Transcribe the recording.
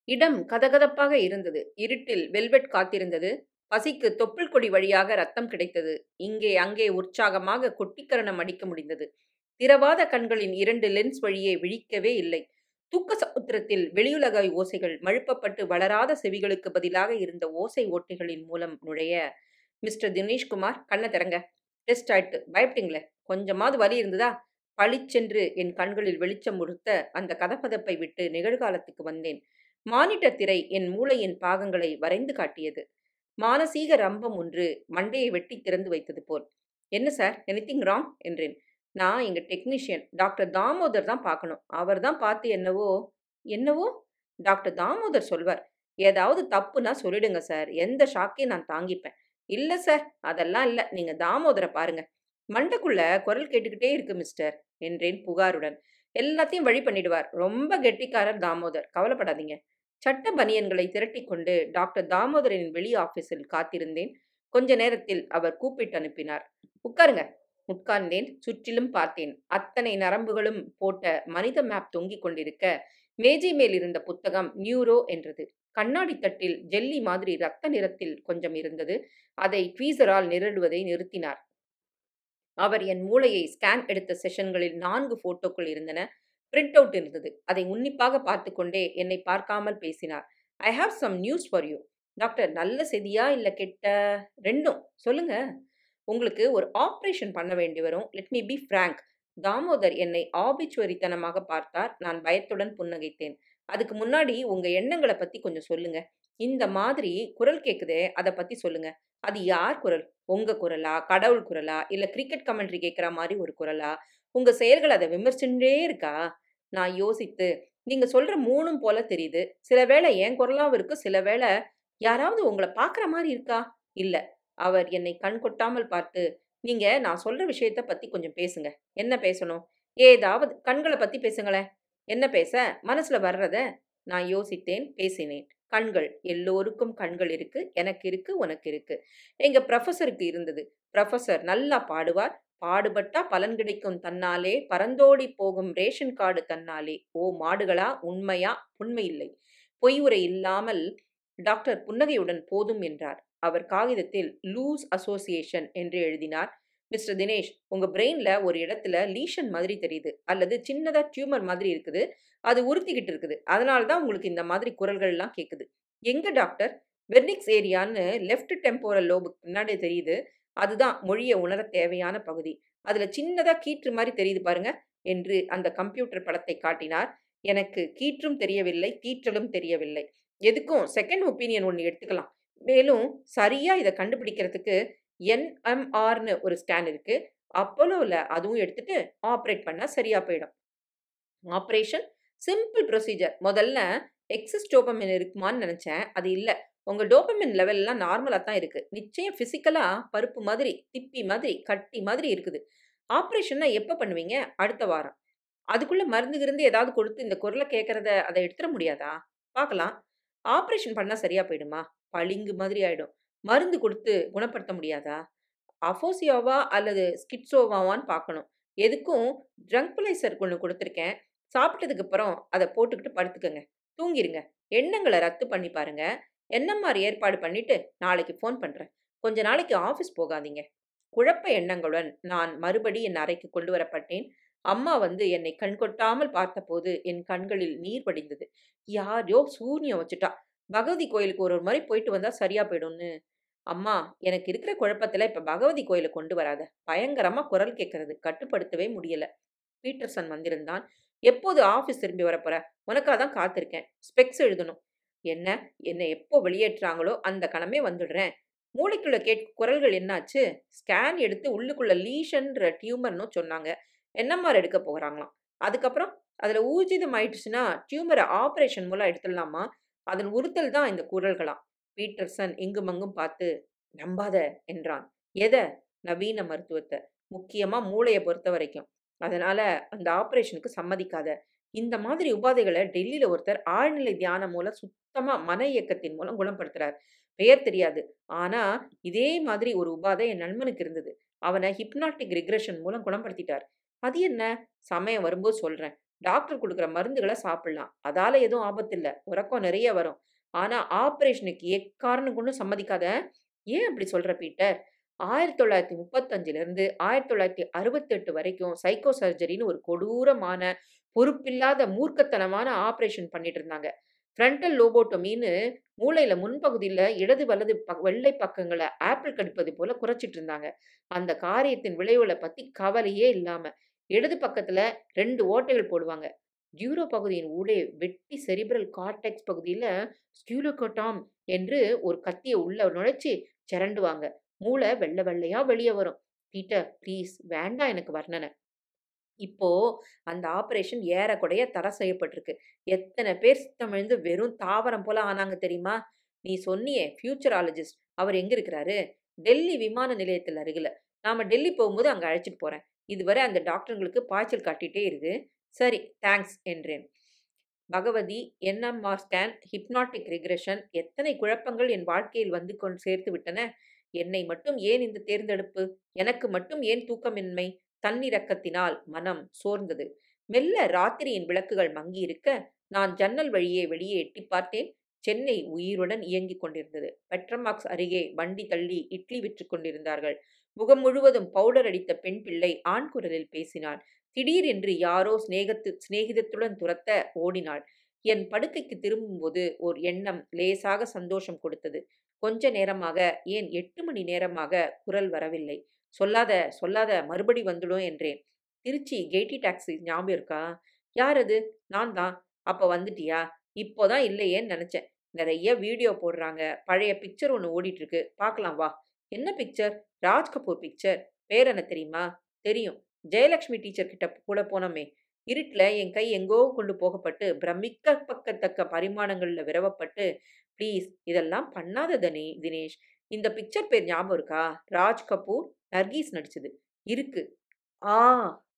இடம் கதகதப்பாக இருந்தது இருட்டில் வெல்வெட் காத்திருந்தது பசிக்கு தொப்புள் கொடி வழியாக ரத்தம் கிடைத்தது இங்கே அங்கே உற்சாகமாக கொட்டிக்கரணம் அடிக்க முடிந்தது திரவாத கண்களின் இரண்டு லென்ஸ் வழியே விழிக்கவே இல்லை தூக்க சமுத்திரத்தில் வெளியுலக ஓசைகள் மழுப்பப்பட்டு வளராத செவிகளுக்கு பதிலாக இருந்த ஓசை ஓட்டைகளின் மூலம் நுழைய மிஸ்டர் தினேஷ்குமார் கண்ணை திறங்க டெஸ்ட் ஆயிட்டு பயப்பட்டீங்களே கொஞ்சமாவது வலி இருந்ததா பளிச்சென்று என் கண்களில் வெளிச்சம் உறுத்த அந்த கதப்பதப்பை விட்டு நிகழ்காலத்துக்கு வந்தேன் மானிட்டர் திரை என் மூளையின் பாகங்களை வரைந்து காட்டியது மானசீக ரம்பம் ஒன்று மண்டையை வெட்டி திறந்து வைத்தது போல் என்ன சார் எனிதிங் ராங் என்றேன் நான் எங்கள் டெக்னீஷியன் டாக்டர் தாமோதர் தான் பார்க்கணும் அவர் தான் பார்த்து என்னவோ என்னவோ டாக்டர் தாமோதர் சொல்வார் ஏதாவது தப்புனா சொல்லிடுங்க சார் எந்த ஷாக்கையும் நான் தாங்கிப்பேன் இல்லை சார் அதெல்லாம் இல்லை நீங்கள் தாமோதரை பாருங்க மண்டைக்குள்ள குரல் கேட்டுக்கிட்டே இருக்கு மிஸ்டர் என்றேன் புகாருடன் எல்லாத்தையும் வழி பண்ணிடுவார் ரொம்ப கெட்டிக்காரர் தாமோதர் கவலைப்படாதீங்க சட்ட பனியன்களை திரட்டி கொண்டு டாக்டர் தாமோதரின் வெளி ஆபீஸில் காத்திருந்தேன் கொஞ்ச நேரத்தில் அவர் கூப்பிட்டு அனுப்பினார் உட்காருங்க உட்கார்ந்தேன் சுற்றிலும் பார்த்தேன் அத்தனை நரம்புகளும் போட்ட மனித மேப் தொங்கிக் கொண்டிருக்க மேஜை மேல் இருந்த புத்தகம் நியூரோ என்றது கண்ணாடி தட்டில் ஜெல்லி மாதிரி ரத்த நிறத்தில் கொஞ்சம் இருந்தது அதை ட்வீசரால் நிரடுவதை நிறுத்தினார் அவர் என் மூளையை ஸ்கேன் எடுத்த செஷன்களில் நான்கு போட்டோக்கள் இருந்தன பிரிண்ட் அவுட் இருந்தது அதை உன்னிப்பாக பார்த்து கொண்டே என்னை பார்க்காமல் பேசினார் I have some news for you doctor நல்ல செய்தியா இல்லை கெட்ட ரெண்டும் சொல்லுங்க உங்களுக்கு ஒரு ஆப்ரேஷன் பண்ண வேண்டி வரும் let me be frank Damodar என்னை ஆபிச்சுவரித்தனமாக பார்த்தார் நான் பயத்துடன் புன்னகைத்தேன் அதுக்கு முன்னாடி உங்க எண்ணங்களை பத்தி கொஞ்சம் சொல்லுங்க இந்த மாதிரி குரல் கேக்குதே அதை பத்தி சொல்லுங்க அது யார் குரல் உங்க குரலா கடவுள் குரலா இல்ல கிரிக்கெட் கமெண்ட்ரி கேட்குற மாதிரி ஒரு குரலா உங்க செயல்கள் அதை விமர்சிச்சுட்டே இருக்கா நான் யோசித்து நீங்க சொல்ற மூணும் போல தெரியுது சில வேளை என் குரலாவும் இருக்கு சில வேளை யாராவது உங்களை பார்க்குற மாதிரி இருக்கா இல்ல அவர் என்னை கண் கொட்டாமல் பார்த்து நீங்க நான் சொல்ற விஷயத்த பத்தி கொஞ்சம் பேசுங்க என்ன பேசணும் ஏதாவது கண்களை பத்தி பேசுங்களேன் என்ன பேச மனசுல வர்றத நான் யோசித்தேன் பேசினேன் கண்கள் எல்லோருக்கும் கண்கள் இருக்கு எனக்கு இருக்கு உனக்கு இருக்கு எங்க ப்ரொஃபஸருக்கு இருந்தது ப்ரொஃபஸர் நல்லா பாடுவார் பாடுபட்டா பலன் கிடைக்கும் தன்னாலே பரந்தோடி போகும் ரேஷன் கார்டு தன்னாலே ஓ மாடுகளா உண்மையா உண்மை இல்லை பொய் உரை இல்லாமல் டாக்டர் புன்னகையுடன் போதும் என்றார் அவர் காகிதத்தில் லூஸ் அசோசியேஷன் என்று எழுதினார் மிஸ்டர் தினேஷ் உங்க பிரெயின்ல ஒரு இடத்துல லீஷன் மாதிரி தெரியுது அல்லது சின்னதா டியூமர் மாதிரி இருக்குது அது உறுத்திக்கிட்டு இருக்குது அதனால தான் உங்களுக்கு இந்த மாதிரி குரல்கள்லாம் கேட்குது எங்க டாக்டர் வெர்னிக்ஸ் ஏரியான்னு லெஃப்ட் டெம்போரல் லோபுக்கு பின்னாடி தெரியுது அதுதான் மொழியை உணர தேவையான பகுதி அதுல சின்னதா கீற்று மாதிரி தெரியுது பாருங்க என்று அந்த கம்ப்யூட்டர் படத்தை காட்டினார் எனக்கு கீற்றும் தெரியவில்லை கீற்றலும் தெரியவில்லை எதுக்கும் செகண்ட் ஒப்பீனியன் ஒன்று எடுத்துக்கலாம் மேலும் சரியா இதை கண்டுபிடிக்கிறதுக்கு என்எம்ஆர்னு ஒரு ஸ்கேன் இருக்கு அப்போலோவில் அதுவும் எடுத்துட்டு ஆப்ரேட் பண்ணால் சரியா போயிடும் ஆப்ரேஷன் சிம்பிள் ப்ரொசீஜர் முதல்ல எக்ஸஸ் டோபமின் இருக்குமான்னு நினச்சேன் அது இல்லை உங்கள் டோபமின் லெவல்லாம் நார்மலாக தான் இருக்குது நிச்சயம் ஃபிசிக்கலாக பருப்பு மாதிரி திப்பி மாதிரி கட்டி மாதிரி இருக்குது ஆப்ரேஷன்னா எப்போ பண்ணுவீங்க அடுத்த வாரம் அதுக்குள்ளே மருந்து கிருந்து ஏதாவது கொடுத்து இந்த குரலை கேட்குறத அதை எடுத்துட முடியாதா பார்க்கலாம் ஆப்ரேஷன் பண்ணால் சரியாக போயிடுமா பளிங்கு மாதிரி ஆகிடும் மருந்து கொடுத்து குணப்படுத்த முடியாதா அஃபோசியாவா அல்லது ஸ்கிட்சோவாவான்னு பார்க்கணும் எதுக்கும் ட்ரங்க்பிளைசர் ஒன்று கொடுத்துருக்கேன் சாப்பிட்டதுக்கு அப்புறம் அதை போட்டுக்கிட்டு படுத்துக்கங்க தூங்கிருங்க எண்ணங்களை ரத்து பண்ணி பாருங்க என்எம்ஆர் ஏற்பாடு பண்ணிட்டு நாளைக்கு ஃபோன் பண்ணுறேன் கொஞ்ச நாளைக்கு ஆஃபீஸ் போகாதீங்க குழப்ப எண்ணங்களுடன் நான் மறுபடி என் அறைக்கு கொண்டு வரப்பட்டேன் அம்மா வந்து என்னை கண்கொட்டாமல் பார்த்தபோது என் கண்களில் நீர் வடிந்தது யாரையோ சூன்யம் வச்சுட்டா பகவதி கோயிலுக்கு ஒரு ஒரு மாதிரி போயிட்டு வந்தா சரியா போயிடும்னு அம்மா எனக்கு இருக்கிற குழப்பத்துல இப்ப பகவதி கோயிலை கொண்டு வராத பயங்கரமா குரல் கேட்கறது கட்டுப்படுத்தவே முடியல பீட்டர்சன் வந்திருந்தான் எப்போது ஆஃபீஸ் திரும்பி வரப்போற உனக்காக தான் காத்திருக்கேன் ஸ்பெக்ஸ் எழுதணும் என்ன என்னை எப்போ வெளியேற்றாங்களோ அந்த கணமே வந்துடுறேன் மூளைக்குள்ள கேட் குரல்கள் என்னாச்சு ஸ்கேன் எடுத்து உள்ளுக்குள்ள லீஷன்ற டியூமர்னு சொன்னாங்க என்எம்ஆர் எடுக்க போகிறாங்களாம் அதுக்கப்புறம் அதில் ஊர்ஜிதம் ஆயிடுச்சுன்னா டியூமரை ஆப்ரேஷன் மூலம் எடுத்துடலாமா அதன் உறுத்தல் தான் இந்த குரல்களாம் பீட்டர்சன் இங்கும் அங்கும் பார்த்து நம்பாத என்றான் எதை நவீன மருத்துவத்தை முக்கியமாக மூளையை பொறுத்த வரைக்கும் அதனால அந்த ஆப்ரேஷனுக்கு சம்மதிக்காத இந்த மாதிரி உபாதைகளை டெல்லியில ஒருத்தர் ஆழ்நிலை தியானம் மூலம் சுத்தமா மன இயக்கத்தின் மூலம் குணப்படுத்துறார் பெயர் தெரியாது ஆனா இதே மாதிரி ஒரு உபாதை என் நண்பனுக்கு இருந்தது அவனை ஹிப்னாட்டிக் ரிக்ரெஷன் மூலம் குணப்படுத்திட்டார் அது என்ன சமயம் வரும்போது சொல்றேன் டாக்டர் குடுக்குற மருந்துகள சாப்பிடலாம். அதால எதுவும் ஆபத்தில்ல. உறக்கம் நெறைய வரும். ஆனா ஆப்பரேஷனுக்கு எக்காரணம் கொண்டும் சம்மதிக்காத. ஏன் அப்படி சொல்ற பீட்டர்? 1935லிருந்து 1968 வரைக்கும் சைக்கோ சர்ஜரின்னு ஒரு கொடூரமான, பொறுப்பில்லாத, மூர்க்கத்தனமான ஆப்பரேஷன் பண்ணிட்டு இருந்தாங்க. ஃப்ரண்டல் லோபோட்டோமின்னு மூளையில முன்பகுதியில இடது, வலது ப வெள்ளை பக்கங்கள ஆப்பிள் கடிப்பது போல குறைச்சிட்டு இருந்தாங்க. அந்த காரியத்தின் விளைவுகள பத்தி கவலையே இல்லாம, இடது பக்கத்துல 2 ஓட்டைகள் போடுவாங்க. டியூரோ பகுதியின் ஊடே வெட்டி செரிப்ரல் கார்டெக்ஸ் பகுதியில ஸ்டியூலோகோடாம் என்று ஒரு கத்திய உள்ள நுழைச்சு செரண்டுவாங்க. மூளை வெள்ள வெள்ளையா வெளிய வரும். பீட்டர் ப்ளீஸ் வேண்டாம் எனக்கு வர்ணனை. இப்போ அந்த ஆப்பரேஷன் ஏறக்குறைய தடை செய்யப்பட்டிருக்கு. எத்தன பேர் சித்தமிழந்து வெறும் தாவரம் போல ஆனாங்க தெரியுமா? நீ சொன்னியே ஃபியூச்சராலஜிஸ்ட் அவர் எங்க இருக்கிறாரு? டெல்லி விமான நிலையத்தின் அருகில. நாம டெல்லி போகும்போது அங்க அழைச்சிட்டு போறேன். இதுவரை அந்த டாக்டருங்களுக்கு பாய்ச்சல் காட்டிட்டே இருக்கு. சரி தேங்க்ஸ் என்றேன். Bhagavathi, NMR scan, hypnotic regression எத்தனை குழப்பங்கள் என் வாழ்க்கையில் வந்து கொண்டு சேர்த்து விட்டன. என்னை மட்டும் ஏன் இந்த தேர்ந்தெடுப்பு? எனக்கு மட்டும் ஏன் தூக்கமின்மை? தன்னிரக்கத்தினால் மனம் சோர்ந்தது. மெல்ல ராத்திரியின் விளக்குகள் மங்கியிருக்க, நான் ஜன்னல் வழியே வெளியே எட்டிப் பார்த்தேன். சென்னை உயிருடன் இயங்கிக் கொண்டிருந்தது. பெட்ரோமாக்ஸ் அருகே வண்டி தள்ளி இட்லி விற்றுக் கொண்டிருந்தார்கள். முகம் முழுவதும் பவுடர் அடித்த பெண் பிள்ளை ஆண் குரலில் பேசினாள். திடீரென்று யாரோ சிநேகத்து சிநேகிதத்துடன் துரத்த ஓடினாள். என் படுக்கைக்கு திரும்பும்போது ஓர் எண்ணம் லேசாக சந்தோஷம் கொடுத்தது. கொஞ்ச நேரமாக, ஏன் 8 மணி நேரமாக குரல் வரவில்லை. சொல்லாத சொல்லாத மறுபடி வந்துடும் என்றேன். திருச்சி கெய்டி டாக்ஸி ஞாபகம் இருக்கா? யார் அது? நான் தான். அப்ப வந்துட்டியா? இப்போ தான் இல்லையேன்னு நெனச்சேன். நெறைய வீடியோ போடுறாங்க. பழைய பிக்சர் ஒண்ணு ஓடிட்டு இருக்கு. பார்க்கலாம் வா. என்ன பிக்சர்? ராஜ் கபூர் பிக்சர். பேர் என்ன தெரியுமா? தெரியும். ஜெயலக்ஷ்மி டீச்சர் கிட்ட கூட போனோமே. இருட்டுல என் கை எங்கோ கொண்டு போகப்பட்டு, பிரமிக்கத்தக்க பரிமாணங்கள்ல விரவப்பட்டு, ப்ளீஸ் இதெல்லாம் பண்ணாத தனி தினேஷ். இந்த பிக்சர் பேர் ஞாபகம் இருக்கா? ராஜ் கபூர், நர்கீஸ் நடிச்சது. இருக்கு. ஆ